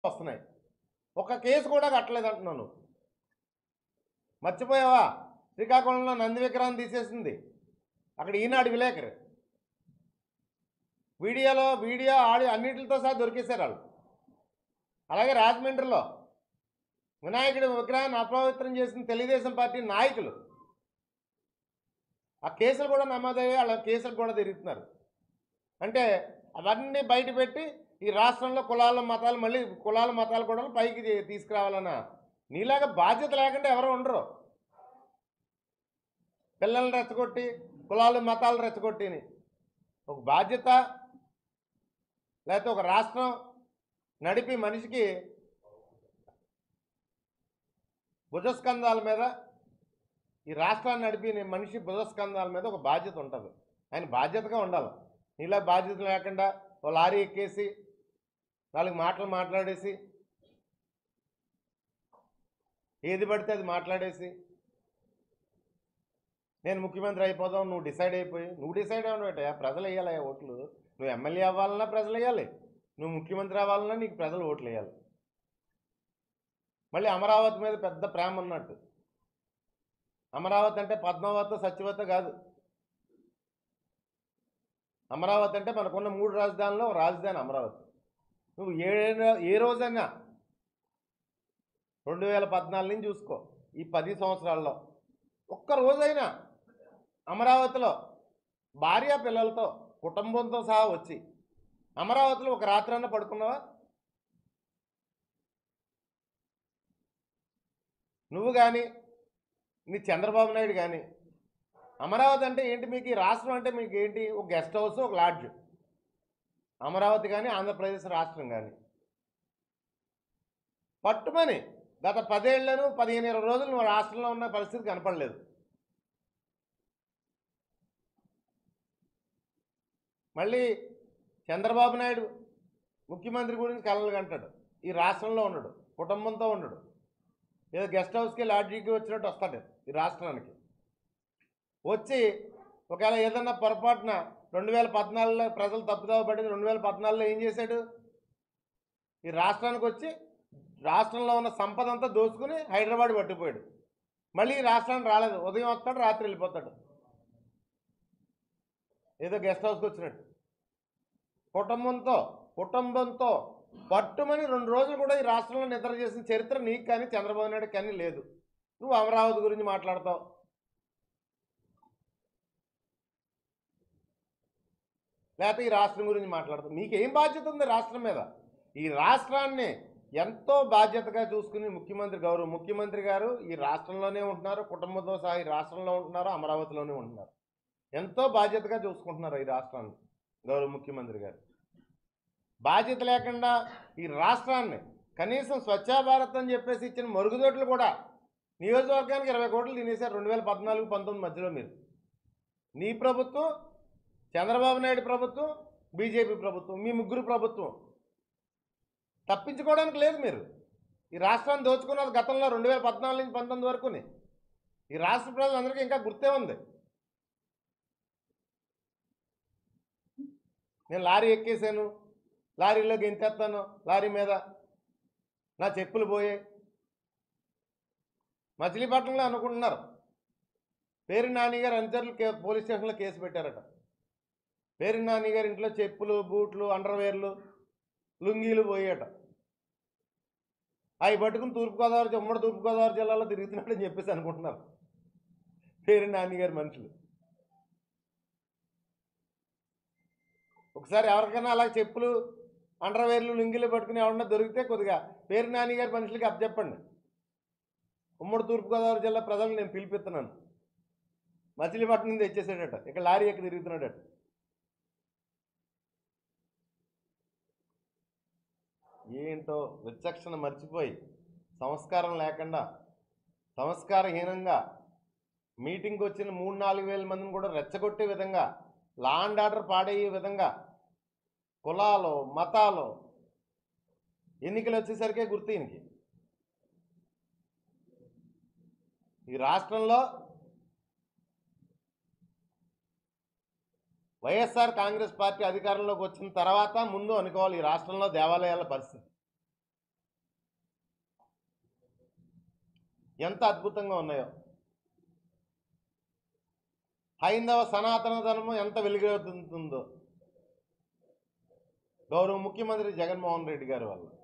వస్తున్నాయి ఒక కేసు కూడా కట్టలేదు అంటున్నాను మర్చిపోయావా శ్రీకాకుళంలో నంది విగ్రహం తీసేసింది అక్కడ ఈనాడు విలేకరు వీడియోలో వీడియో ఆడియో అన్నిటితో సహా దొరికేశారు వాళ్ళు అలాగే రాజమండ్రిలో వినాయకుడి విగ్రహాన్ని అపవిత్రం చేసిన తెలుగుదేశం పార్టీ నాయకులు ఆ కేసులు కూడా నమోదయ్యి వాళ్ళ కేసులు కూడా తిరుగుతున్నారు అంటే అవన్నీ బయట పెట్టి ఈ రాష్ట్రంలో కులాల మతాలు మళ్ళీ కులాల మతాలు కూడా పైకి తీ- తీసుకురావాలన్న నీలాగా బాధ్యత లేకుండా ఎవరు ఉండరు పిల్లల్ని రెచ్చగొట్టి కులాలు మతాలు రెచ్చగొట్టిని ఒక బాధ్యత లేకపోతే ఒక రాష్ట్రం నడిపి మనిషికి భుజస్కంధాల మీద ఈ రాష్ట్రాన్ని నడిపి మనిషి భుజస్కంధాల మీద ఒక బాధ్యత ఉంటుంది ఆయన బాధ్యతగా ఉండాలి నీలా బాధ్యత లేకుండా ఓ లారీ ఎక్కేసి నాలుగు మాటలు మాట్లాడేసి ఏది పడితే అది మాట్లాడేసి నేను ముఖ్యమంత్రి అయిపోదాం నువ్వు డిసైడ్ అయిపోయి నువ్వు డిసైడ్ అవ్వడం ప్రజలు వేయాలి ఓట్లు నువ్వు ఎమ్మెల్యే అవ్వాలన్నా ప్రజలు వేయాలి నువ్వు ముఖ్యమంత్రి అవ్వాలన్నా నీకు ప్రజలు ఓట్లు వేయాలి మళ్ళీ అమరావతి మీద పెద్ద ప్రేమ ఉన్నట్టు అమరావతి అంటే పద్మావతి సత్యవత కాదు అమరావతి అంటే మనకున్న మూడు రాజధానుల్లో ఒక రాజధాని అమరావతి నువ్వు ఏ ఏ రోజైనా రెండు వేల పద్నాలుగు నుంచి చూసుకో ఈ పది సంవత్సరాల్లో ఒక్క రోజైనా అమరావతిలో భార్య పిల్లలతో కుటుంబంతో సహా వచ్చి అమరావతిలో ఒక రాత్రన్నా పడుకున్నావా నువ్వు కానీ నీ చంద్రబాబు నాయుడు కానీ అమరావతి అంటే ఏంటి మీకు ఈ రాష్ట్రం అంటే మీకు ఏంటి ఒక గెస్ట్ హౌస్ ఒక లాడ్జ్ అమరావతి కానీ ఆంధ్రప్రదేశ్ రాష్ట్రం కానీ పట్టుమని గత పదేళ్లను పదిహేను ఇరవై రోజులు నువ్వు రాష్ట్రంలో ఉన్న పరిస్థితి కనపడలేదు మళ్ళీ చంద్రబాబు నాయుడు ముఖ్యమంత్రి గురించి కలలు కంటాడు ఈ రాష్ట్రంలో ఉండడు కుటుంబంతో ఉండడు ఏదో గెస్ట్ హౌస్కి లాడ్జీకి వచ్చినట్టు వస్తాడు ఈ రాష్ట్రానికి వచ్చి ఒకవేళ ఏదన్నా పొరపాటున రెండు వేల పద్నాలుగులో ప్రజలు తప్పుదోవ పడింది రెండు వేల పద్నాలుగులో ఏం చేశాడు ఈ రాష్ట్రానికి వచ్చి రాష్ట్రంలో ఉన్న సంపద అంతా దోచుకుని హైదరాబాద్ పట్టిపోయాడు మళ్ళీ ఈ రాష్ట్రానికి రాలేదు ఉదయం వస్తాడు రాత్రి వెళ్ళిపోతాడు ఏదో గెస్ట్ హౌస్కి వచ్చినట్టు కుటుంబంతో కుటుంబంతో పట్టుమని రెండు రోజులు కూడా ఈ రాష్ట్రంలో నిద్ర చేసిన చరిత్ర నీకు కానీ చంద్రబాబు నాయుడు కానీ లేదు నువ్వు అమరావతి గురించి మాట్లాడతావు లేకపోతే ఈ రాష్ట్రం గురించి మాట్లాడతావు మీకేం బాధ్యత ఉంది రాష్ట్రం మీద ఈ రాష్ట్రాన్ని ఎంతో బాధ్యతగా చూసుకుని ముఖ్యమంత్రి గౌరవ ముఖ్యమంత్రి గారు ఈ రాష్ట్రంలోనే ఉంటున్నారు కుటుంబంతో సహా ఈ రాష్ట్రంలో ఉంటున్నారు అమరావతిలోనే ఉంటున్నారు ఎంతో బాధ్యతగా చూసుకుంటున్నారు ఈ రాష్ట్రాన్ని గౌరవ ముఖ్యమంత్రి గారు బాధ్యత లేకుండా ఈ రాష్ట్రాన్ని కనీసం స్వచ్ఛ భారత్ అని చెప్పేసి ఇచ్చిన మరుగుదొడ్లు కూడా నియోజకవర్గానికి ఇరవై కోట్లు తినేశారు రెండు వేల పద్నాలుగు పంతొమ్మిది మధ్యలో మీరు నీ ప్రభుత్వం చంద్రబాబు నాయుడు ప్రభుత్వం బీజేపీ ప్రభుత్వం మీ ముగ్గురు ప్రభుత్వం తప్పించుకోవడానికి లేదు మీరు ఈ రాష్ట్రాన్ని దోచుకున్నది గతంలో రెండు వేల పద్నాలుగు నుంచి పంతొమ్మిది వరకుని ఈ రాష్ట్ర ప్రజలందరికీ ఇంకా గుర్తే ఉంది నేను లారీ ఎక్కేసాను లారీలో గెంతేస్తాను లారీ మీద నా చెప్పులు పోయాయి మచిలీపట్నంలో అనుకుంటున్నారు పేరు నాని గారు అనుచరులు కే పోలీస్ స్టేషన్లో కేసు పెట్టారట పేరు నాని గారి ఇంట్లో చెప్పులు బూట్లు అండర్వేర్లు లుంగీలు పోయాట అవి పట్టుకుని తూర్పుగోదావరి ఉమ్మడి తూర్పుగోదావరి జిల్లాలో తిరుగుతున్నట్టు చెప్పేసి అనుకుంటున్నారు పేరు నాని గారి మనుషులు ఒకసారి ఎవరికైనా అలా చెప్పులు అండర్వేర్లు లుంగిలు పట్టుకుని ఎవరన్నా దొరికితే కొద్దిగా పేరు నాని గారి మనుషులకి అప్పచెప్పండి ఉమ్మడి తూర్పుగోదావరి జిల్లా ప్రజలను నేను పిలిపిస్తున్నాను మచిలీపట్నం నుంచి తెచ్చేసాడట ఇక్కడ లారీ ఎక్కి తిరుగుతున్నాడట ఏంటో విచక్షణ మర్చిపోయి సంస్కారం లేకుండా సంస్కారహీనంగా మీటింగ్కి వచ్చిన మూడు నాలుగు వేల మందిని కూడా రెచ్చగొట్టే విధంగా లా అండ్ ఆర్డర్ పాడయ్యే విధంగా కులాలు మతాలు ఎన్నికలు వచ్చేసరికే గుర్తు ఈయనకి ఈ రాష్ట్రంలో వైఎస్ఆర్ కాంగ్రెస్ పార్టీ అధికారంలోకి వచ్చిన తర్వాత ముందు అనుకోవాలి ఈ రాష్ట్రంలో దేవాలయాల పరిస్థితి ఎంత అద్భుతంగా ఉన్నాయో హైందవ సనాతన ధర్మం ఎంత వెలుగొందుతుందో గౌరవ ముఖ్యమంత్రి జగన్మోహన్ రెడ్డి గారి వల్ల